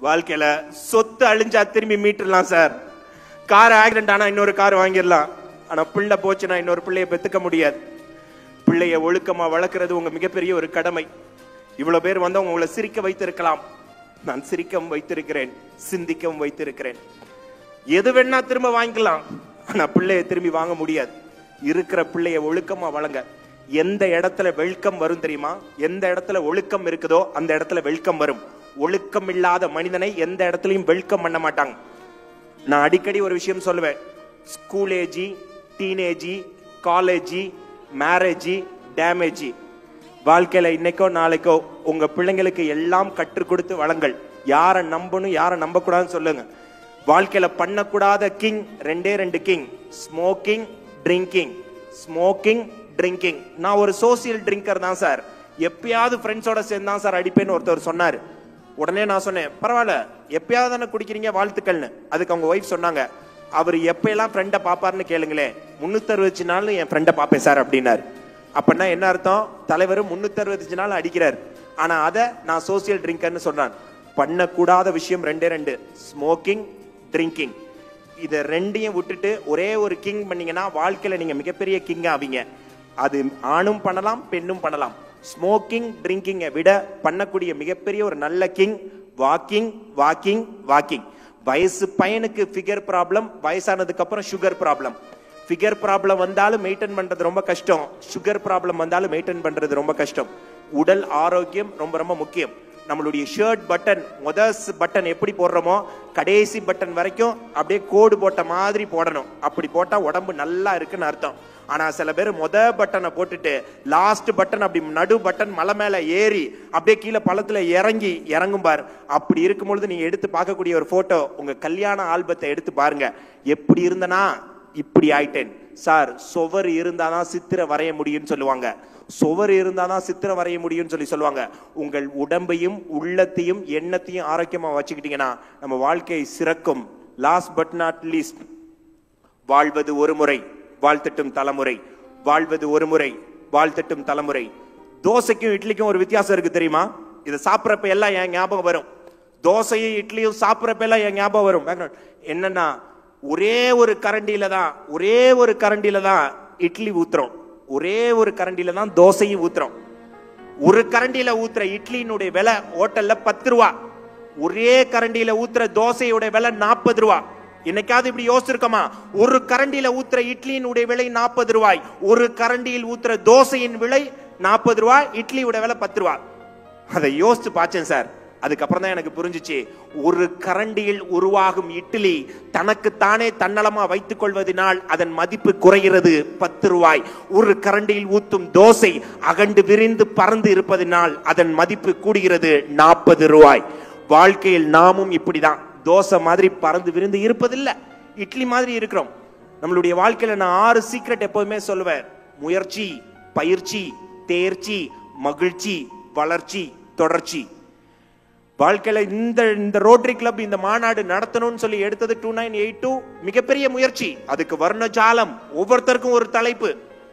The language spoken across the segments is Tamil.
வாழ்க்கையில சொத்து அழிஞ்சா திரும்பி மீட்டுடலாம் சார் கார் ஆக்சிடென்ட் ஆனா இன்னொரு கார் வாங்கிடலாம் ஆனா பிள்ளை போச்சுன்னா இன்னொரு பிள்ளைய பெத்துக்க முடியாது பிள்ளைய ஒழுக்கமா வளர்க்கறது உங்க மிகப்பெரிய ஒரு கடமை இவ்வளவு பேர் வந்து உங்களை சிரிக்க வைத்திருக்கலாம் நான் சிரிக்கவும் வைத்திருக்கிறேன் சிந்திக்கவும் வைத்திருக்கிறேன் எது வேணா திரும்ப வாங்கிக்கலாம் ஆனா பிள்ளைய திரும்பி வாங்க முடியாது இருக்கிற பிள்ளைய ஒழுக்கமா வளங்க எந்த இடத்துல வெல்கம் வரும் தெரியுமா எந்த இடத்துல ஒழுக்கம் இருக்குதோ அந்த இடத்துல வெல்கம் வரும் ஒழுக்கம் இல்லாத மனிதனை எந்த இடத்துலயும் வெல்கம் பண்ண மாட்டாங்க நான் அடிக்கடி ஒரு விஷயம் சொல்லுவேன் ஸ்கூல் ஏஜி டீனேஜி காலேஜி மேரேஜி டேமேஜி வாழ்க்கையில இன்னைக்கோ நாளைக்கோ உங்க பிள்ளைங்களுக்கு எல்லாம் கற்றுக் கொடுத்து வளங்கள் யாரை நம்பணும் யாரை நம்பக்கூடாதுன்னு சொல்லுங்க வாழ்க்கையில பண்ணக்கூடாத கிங் ரெண்டே ரெண்டு king smoking drinking smoking drinking நான் ஒரு சோசியல் ட்ரிங்கர் தான் சார் எப்பயாவது ஃப்ரெண்ட்ஸோட சேர்ந்து தான் சார் அடிப்பேன்னு ஒருத்தர் சொன்னார் உடனே நான் சொன்னேன் பரவாயில்ல எப்பயாவது தானே குடிக்கிறீங்க வாழ்த்துக்கள்னு அதுக்கு அவங்க ஒய்ஃப் சொன்னாங்க அவர் எப்பயெல்லாம் ஃப்ரெண்டை பாப்பாருன்னு கேளுங்களேன் முன்னூத்தி அறுபது நாள் என் ஃப்ரெண்டை பாப்பேன் சார் அப்படின்னாரு அப்படின்னா என்ன அர்த்தம் தலைவர் முன்னூத்தி அறுபத்தஞ்சு நாள் அடிக்கிறார் ஆனா அதை நான் சோசியல் ட்ரிங்கர்னு சொல்றான் பண்ணக்கூடாத விஷயம் ரெண்டே ரெண்டு ஸ்மோக்கிங் ட்ரிங்கிங் இதை ரெண்டையும் விட்டுட்டு ஒரே ஒரு கிங் பண்ணீங்கன்னா வாழ்க்கையில நீங்க மிகப்பெரிய கிங் ஆவீங்க அது ஆணும் பண்ணலாம் பெண்ணும் பண்ணலாம் ஸ்மோக்கிங் ட்ரிங்கிங்கை விட பண்ணக்கூடிய மிகப்பெரிய ஒரு நல்ல கிங் வாக்கிங் வாக்கிங் வாக்கிங் வயசு பையனுக்கு ஃபிகர் ப்ராப்ளம் வயசானதுக்கு அப்புறம் சுகர் ப்ராப்ளம் ஃபிகர் ப்ராப்ளம் வந்தாலும் மெயின்டைன் பண்றது ரொம்ப கஷ்டம் சுகர் ப்ராப்ளம் வந்தாலும் மெயின்டைன் பண்றது ரொம்ப கஷ்டம் உடல் ஆரோக்கியம் ரொம்ப ரொம்ப முக்கியம் நம்மளுடைய ஷர்ட் பட்டன் முதல் பட்டன் எப்படி போடுறோமோ கடைசி பட்டன் வரைக்கும் அப்படியே கோடு போட்ட மாதிரி போடணும் அப்படி போட்டா உடம்பு நல்லா இருக்குன்னு அர்த்தம் ஆனா சில பேர் முத பட்டனை போட்டுட்டு லாஸ்ட் பட்டன் அப்படி நடு பட்டன் மலை மேல ஏறி அப்படியே கீழே பள்ளத்துல இறங்கி இறங்கும் பார் அப்படி இருக்கும் பொழுது நீங்க எடுத்து பார்க்கக்கூடிய ஒரு போட்டோ உங்க கல்யாண ஆல்பத்தை எடுத்து பாருங்க எப்படி இருந்தனா இப்படி ஆயிட்டேன் சார் சுவர் இருந்தாதான் சித்திரை வரைய முடியும்னு சொல்லுவாங்க சுவர் இருந்தாதான் சித்திரை வரைய முடியும்னு சொல்லி சொல்லுவாங்க உங்கள் உடம்பையும் உள்ளத்தையும் எண்ணத்தையும் ஆரோக்கியமா வச்சுக்கிட்டீங்கன்னா நம்ம வாழ்க்கை சிறக்கும் லாஸ்ட் பட் நாட் லீஸ்ட் வாழ்வது ஒரு முறை வாழ்த்தட்டும் தலைமுறை வாழ்வது ஒரு முறை வாழ்த்தட்டும் தலைமுறை தோசைக்கும் இட்லிக்கும் ஒரு வித்தியாசம் இருக்கு தெரியுமா இதை சாப்பிட்றப்ப எல்லாம் என் ஞாபகம் வரும் தோசையும் இட்லியும் சாப்பிட்றப்ப எல்லாம் என் ஞாபகம் வரும் background. என்னன்னா ஒரே ஒரு கரண்டியில தான் ஒரே ஒரு கரண்டியில தான் இட்லி ஊத்துறோம் ஒரே ஒரு கரண்டியில தான் தோசையும் ஊத்துறோம் ஒரு கரண்டியில ஊத்துற இட்லியினுடைய விலை ஹோட்டல்ல பத்து ரூபா ஒரே கரண்டியில ஊத்துற தோசையோட விலை நாற்பது ரூபா என்னைக்காவது இப்படி யோசிச்சிருக்கோமா ஒரு கரண்டியில ஊத்துற இட்லியினுடைய விலை நாற்பது ரூபாய் ஒரு கரண்டியில் ஊத்துற தோசையின் விலை நாற்பது ரூபாய் இட்லியோட விலை பத்து ரூபா அதை யோசிச்சு பார்த்தேன் சார் அதுக்கப்புறம் தான் எனக்கு புரிஞ்சுச்சு ஒரு கரண்டியில் உருவாகும் இட்லி தனக்குத்தானே தன்னலமா வைத்துக் கொள்வதனால் அதன் மதிப்பு குறைகிறது பத்து ரூபாய் ஒரு கரண்டியில் ஊத்தும் தோசை அகண்டு விரிந்து பறந்து இருப்பதனால் அதன் மதிப்பு கூடுகிறது நாற்பது ரூபாய் வாழ்க்கையில் நாமும் இப்படிதான் தோசை மாதிரி பறந்து விரிந்து இருப்பதில்லை இட்லி மாதிரி இருக்கிறோம் நம்மளுடைய வாழ்க்கையில நான் ஆறு சீக்ரெட் எப்போதுமே சொல்லுவேன் முயற்சி பயிற்சி தேர்ச்சி மகிழ்ச்சி வளர்ச்சி தொடர்ச்சி வாழ்க்கையில இந்த இந்த ரோட்டரி கிளப் இந்த மாநாடு நடத்தணும்னு சொல்லி எடுத்தது டூ நைன் எயிட் டூ மிகப்பெரிய முயற்சி அதுக்கு வர்ணஜாலம் ஒவ்வொருத்தருக்கும் ஒரு தலைப்பு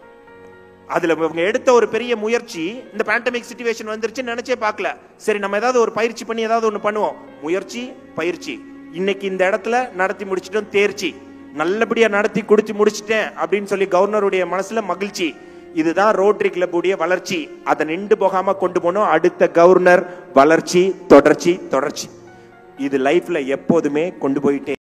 அதுல இவங்க எடுத்த ஒரு பெரிய முயற்சி இந்த பேண்டமிக் சுச்சுவேஷன் வந்துருச்சுன்னு நினைச்சே பார்க்கல சரி நம்ம ஏதாவது ஒரு பயிற்சி பண்ணி ஏதாவது ஒண்ணு பண்ணுவோம் முயற்சி பயிற்சி இன்னைக்கு இந்த இடத்துல நடத்தி முடிச்சிட்டோம் தேர்ச்சி நல்லபடியா நடத்தி குடிச்சு முடிச்சிட்டேன் அப்படின்னு சொல்லி கவர்னருடைய மனசுல மகிழ்ச்சி இதுதான் ரோட்டரி கிளப்புடைய வளர்ச்சி அதை நின்று போகாம கொண்டு போனோம் அடுத்த கவர்னர் வளர்ச்சி தொடர்ச்சி தொடர்ச்சி இது லைஃப்ல எப்போதுமே கொண்டு போயிட்டே